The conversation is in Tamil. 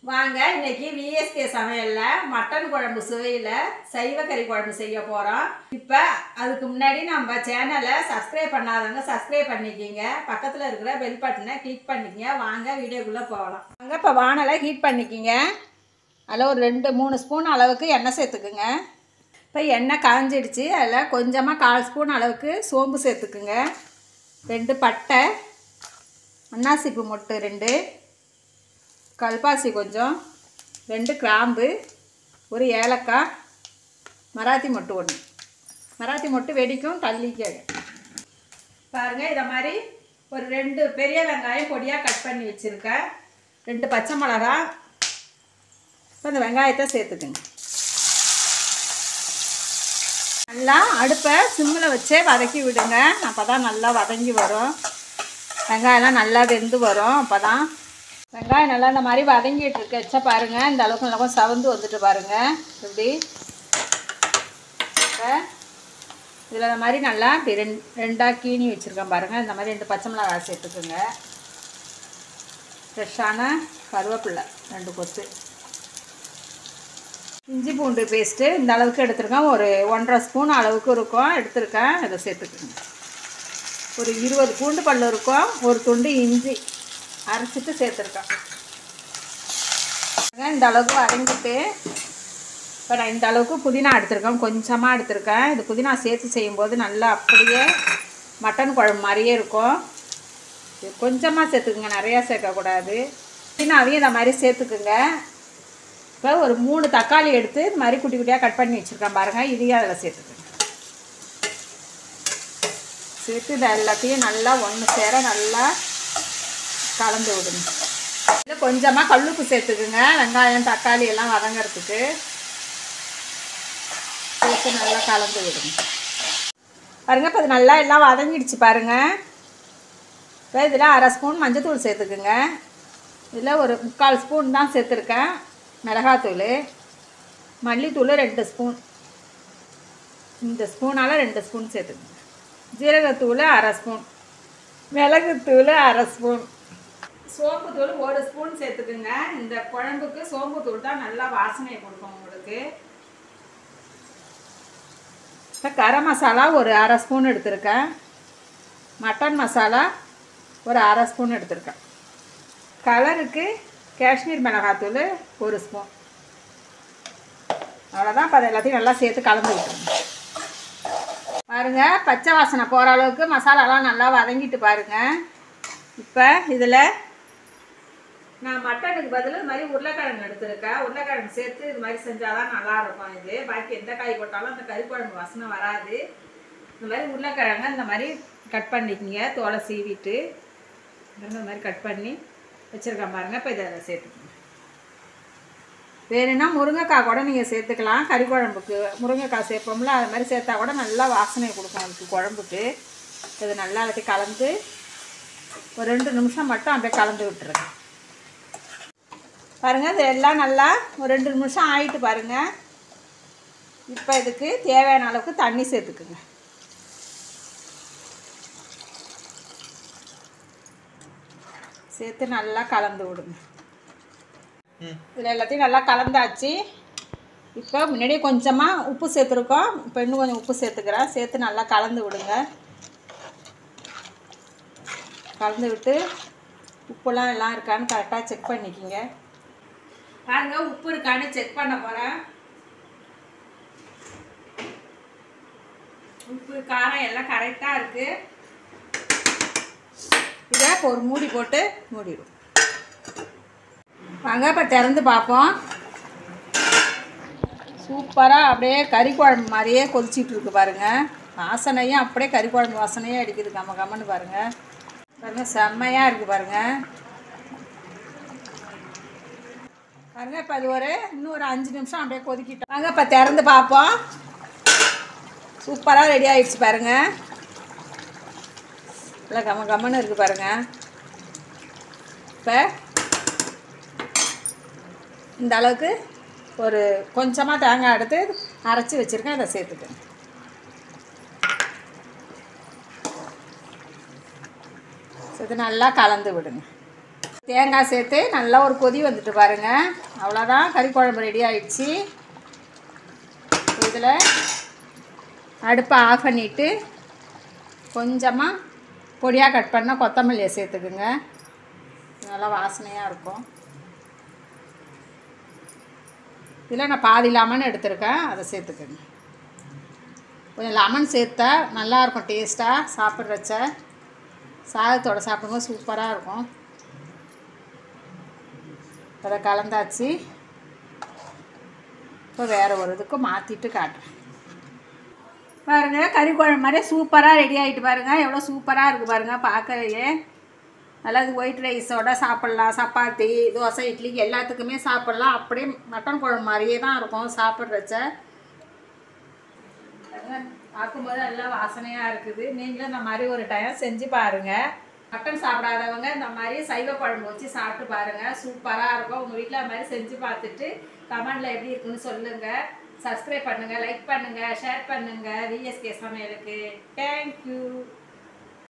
வாங்க இன்னைக்கு விஎஸ்கே சமையலில் மட்டன் குழம்பு சுவையில் சைவ கறி குழம்பு செய்ய போகிறோம் இப்போ அதுக்கு முன்னாடி நம்ம சேனலை சப்ஸ்கிரைப் பண்ணாதவங்க சப்ஸ்கிரைப் பண்ணிக்கிங்க பக்கத்தில் இருக்கிற பெல் பட்டனை கிளிக் பண்ணிக்கங்க வாங்க வீடியோக்குள்ளே போகலாம் வாங்க இப்போ வானலை ஹீட் பண்ணிக்கிங்க அதில் ஒரு ரெண்டு மூணு ஸ்பூன் அளவுக்கு எண்ணெய் சேர்த்துக்குங்க இப்போ எண்ணெய் காஞ்சிடுச்சு அதில் கொஞ்சமாக கால் ஸ்பூன் அளவுக்கு சோம்பு சேர்த்துக்குங்க ரெண்டு பட்டை அன்னாசிப்பு மொட்டு ரெண்டு கல்பாசி கொஞ்சம் ரெண்டு கிராம்பு ஒரு ஏலக்காய் மராத்தி மொட்டு ஒன்று மராத்தி மொட்டு வெடிக்கும் தள்ளிக்காது பாருங்கள் இதை மாதிரி ஒரு ரெண்டு பெரிய வெங்காயம் பொடியாக கட் பண்ணி வச்சுருக்கேன் ரெண்டு பச்சை மிளகா இப்போ இந்த வெங்காயத்தை சேர்த்துக்குங்க நல்லா அடுப்பை சிம்மில் வச்சே வதக்கி விடுங்க அப்போ தான் நல்லா வதங்கி வரும் வெங்காயம்லாம் நல்லா வெந்து வரும் அப்போ தான் வெங்காயம் நல்லா இந்த மாதிரி வதங்கிட்டு இருக்கு வச்சா பாருங்கள் இந்த அளவுக்கு நல்லா கொஞ்சம் சவந்து வந்துட்டு பாருங்கள் இப்படி இதில் இந்த மாதிரி நல்லா இப்படி ரெண்டு ரெண்டாக கீனி வச்சுருக்கேன் பாருங்கள் இந்த மாதிரி ரெண்டு பச்சை மிளகாய் சேர்த்துக்குங்க ஃப்ரெஷ்ஷான கருவேப்பில்லை ரெண்டு கொத்து இஞ்சி பூண்டு பேஸ்ட்டு இந்த அளவுக்கு எடுத்திருக்கேன் ஒரு ஒன்றரை ஸ்பூன் அளவுக்கு இருக்கும் எடுத்திருக்கேன் இதை சேர்த்துக்குங்க ஒரு இருபது பூண்டு பல் இருக்கும் ஒரு துண்டு இஞ்சி அரைச்சிட்டு சேர்த்துருக்கேன் இந்த அளவுக்கு வதங்கிட்டு இப்போ நான் இந்த அளவுக்கு புதினா எடுத்திருக்கேன் கொஞ்சமாக எடுத்திருக்கேன் இது புதினா சேர்த்து செய்யும்போது நல்லா அப்படியே மட்டன் குழம்பு மாதிரியே இருக்கும் இது கொஞ்சமாக சேர்த்துக்குங்க நிறையா சேர்க்கக்கூடாது புதினாவையும் இந்த மாதிரி சேர்த்துக்குங்க இப்போ ஒரு மூணு தக்காளி எடுத்து இது மாதிரி குட்டி குட்டியாக கட் பண்ணி வச்சுருக்கேன் பாருங்கள் இதையும் அதில் சேர்த்துக்குங்க சேர்த்து இதை எல்லாத்தையும் நல்லா ஒன்று சேர நல்லா கலந்து விடுங்க இதில் கொஞ்சமாக கல்லுப்பு சேர்த்துக்குங்க வெங்காயம் தக்காளி எல்லாம் வதங்கிறதுக்கு சேர்த்து நல்லா கலந்து விடுங்க பாருங்கள் இப்போ இது நல்லா எல்லாம் வதங்கிடுச்சு பாருங்கள் இப்போ இதில் அரை ஸ்பூன் மஞ்சத்தூள் சேர்த்துக்குங்க இதில் ஒரு முக்கால் ஸ்பூன் தான் சேர்த்துருக்கேன் மிளகாத்தூள் மல்லித்தூள் ரெண்டு ஸ்பூன் இந்த ஸ்பூனால் ரெண்டு ஸ்பூன் சேர்த்துக்குங்க ஜீரகத்தூள் அரை ஸ்பூன் மிளகுத்தூள் அரை ஸ்பூன் சோம்பு தூள் ஒரு ஸ்பூன் சேர்த்துக்குங்க இந்த குழம்புக்கு சோம்பு தூள் தான் நல்லா வாசனை கொடுக்கும் உங்களுக்கு இப்போ கரம் மசாலா ஒரு அரை ஸ்பூன் எடுத்திருக்கேன் மட்டன் மசாலா ஒரு அரை ஸ்பூன் எடுத்திருக்கேன் கலருக்கு காஷ்மீர் மிளகாத்தூள் ஒரு ஸ்பூன் அவ்வளோதான் இப்போ அதை எல்லாத்தையும் நல்லா சேர்த்து கலந்து விட்டுருங்க பாருங்கள் பச்சை வாசனை போகிற அளவுக்கு மசாலாலாம் நல்லா வதங்கிட்டு பாருங்கள் இப்போ இதில் நான் மட்டனுக்கு பதில் இது மாதிரி உருளைக்கிழங்கு எடுத்துருக்கேன் உருளைக்கிழங்கு சேர்த்து இது மாதிரி செஞ்சால் தான் நல்லா இருக்கும் இது பாக்கி எந்த காய் போட்டாலும் அந்த கறி குழம்பு வாசனை வராது இந்த மாதிரி உருளைக்கிழங்கு இந்த மாதிரி கட் பண்ணிக்கிங்க தோலை சீவிட்டு இந்த மாதிரி கட் பண்ணி வச்சுருக்கேன் பாருங்கள் இப்போ இதை சேர்த்துக்கோங்க வேணும்னா முருங்கைக்காய் கூட நீங்கள் சேர்த்துக்கலாம் கறி குழம்புக்கு முருங்கைக்காய் சேர்ப்போம்ல அது மாதிரி சேர்த்தா கூட நல்லா வாசனை கொடுக்கும் அதுக்கு குழம்புக்கு இது நல்லா எல்லாத்தையும் கலந்து ஒரு ரெண்டு நிமிஷம் மட்டும் அப்படியே கலந்து விட்டுருங்க பாருங்கள் இது எல்லாம் நல்லா ஒரு ரெண்டு நிமிஷம் ஆகிட்டு பாருங்கள் இப்போ இதுக்கு தேவையான அளவுக்கு தண்ணி சேர்த்துக்குங்க சேர்த்து நல்லா கலந்து விடுங்க இதில் எல்லாத்தையும் நல்லா கலந்தாச்சு இப்போ முன்னாடியே கொஞ்சமாக உப்பு சேர்த்துருக்கோம் இப்போ இன்னும் கொஞ்சம் உப்பு சேர்த்துக்கிறேன் சேர்த்து நல்லா கலந்து விடுங்க கலந்து விட்டு உப்புலாம் எல்லாம் இருக்கான்னு கரெக்டாக செக் பண்ணிக்கிங்க பாருங்க உப்பு இருக்கான்னு செக் பண்ண போகிறேன் உப்பு காரம் எல்லாம் கரெக்டாக இருக்குது இதை இப்போ ஒரு மூடி போட்டு மூடிடும் வாங்க இப்போ திறந்து பார்ப்போம் சூப்பராக அப்படியே கறி குழம்பு மாதிரியே கொதிச்சிட்டு இருக்கு பாருங்கள் வாசனையும் அப்படியே கறி குழம்பு வாசனையே அடிக்குது கம்ம கம்மன்னு பாருங்கள் பாருங்கள் செம்மையாக இருக்குது பாருங்கள் பாருங்கள் இப்போ அது ஒரு இன்னும் ஒரு அஞ்சு நிமிஷம் அப்படியே கொதிக்கிட்டோம் வாங்க இப்போ திறந்து பார்ப்போம் சூப்பராக ரெடி ஆகிடுச்சு பாருங்கள் இல்லை கம்ம கம்மன்னு இருக்குது பாருங்கள் இப்போ இந்த அளவுக்கு ஒரு கொஞ்சமாக தேங்காய் எடுத்து அரைச்சி வச்சுருக்கேன் அதை சேர்த்துக்கேன் இது நல்லா கலந்து விடுங்க தேங்காய் சேர்த்து நல்லா ஒரு கொதி வந்துட்டு பாருங்க அவ்வளோதான் கறி குழம்பு ரெடி ஆயிடுச்சு இதில் அடுப்பை ஆஃப் பண்ணிவிட்டு கொஞ்சமாக பொடியாக கட் பண்ண கொத்தமல்லியை சேர்த்துக்குங்க நல்லா வாசனையாக இருக்கும் இதில் நான் பாதி லெமன் எடுத்திருக்கேன் அதை சேர்த்துக்கோங்க கொஞ்சம் லெமன் சேர்த்தா நல்லாயிருக்கும் டேஸ்ட்டாக சாப்பிட்றச்ச சாதத்தோட சாப்பிடும்போது சூப்பராக இருக்கும் அதை கலந்தாச்சு இப்போ வேறு ஒரு இதுக்கு மாற்றிட்டு காட்டுறேன் பாருங்க கறி குழம்பு மாதிரி சூப்பராக ரெடி ஆகிட்டு பாருங்க எவ்வளோ சூப்பராக இருக்குது பாருங்க பார்க்கவே நல்லா இது ஒயிட் ரைஸோட சாப்பிட்லாம் சப்பாத்தி தோசை இட்லிக்கு எல்லாத்துக்குமே சாப்பிட்லாம் அப்படியே மட்டன் குழம்பு மாதிரியே தான் இருக்கும் சாப்பிட்றச்ச பார்க்கும்போது நல்லா வாசனையாக இருக்குது நீங்களும் இந்த மாதிரி ஒரு டைம் செஞ்சு பாருங்கள் மட்டன் சாப்பிடாதவங்க இந்த மாதிரி சைவ குழம்பு வச்சு சாப்பிட்டு பாருங்கள் சூப்பராக இருக்கும் உங்கள் வீட்டில் அது மாதிரி செஞ்சு பார்த்துட்டு கமெண்டில் எப்படி இருக்குன்னு சொல்லுங்கள் சப்ஸ்கிரைப் பண்ணுங்கள் லைக் பண்ணுங்கள் ஷேர் பண்ணுங்கள் விஎஸ்கே சமையலுக்கு தேங்க்யூ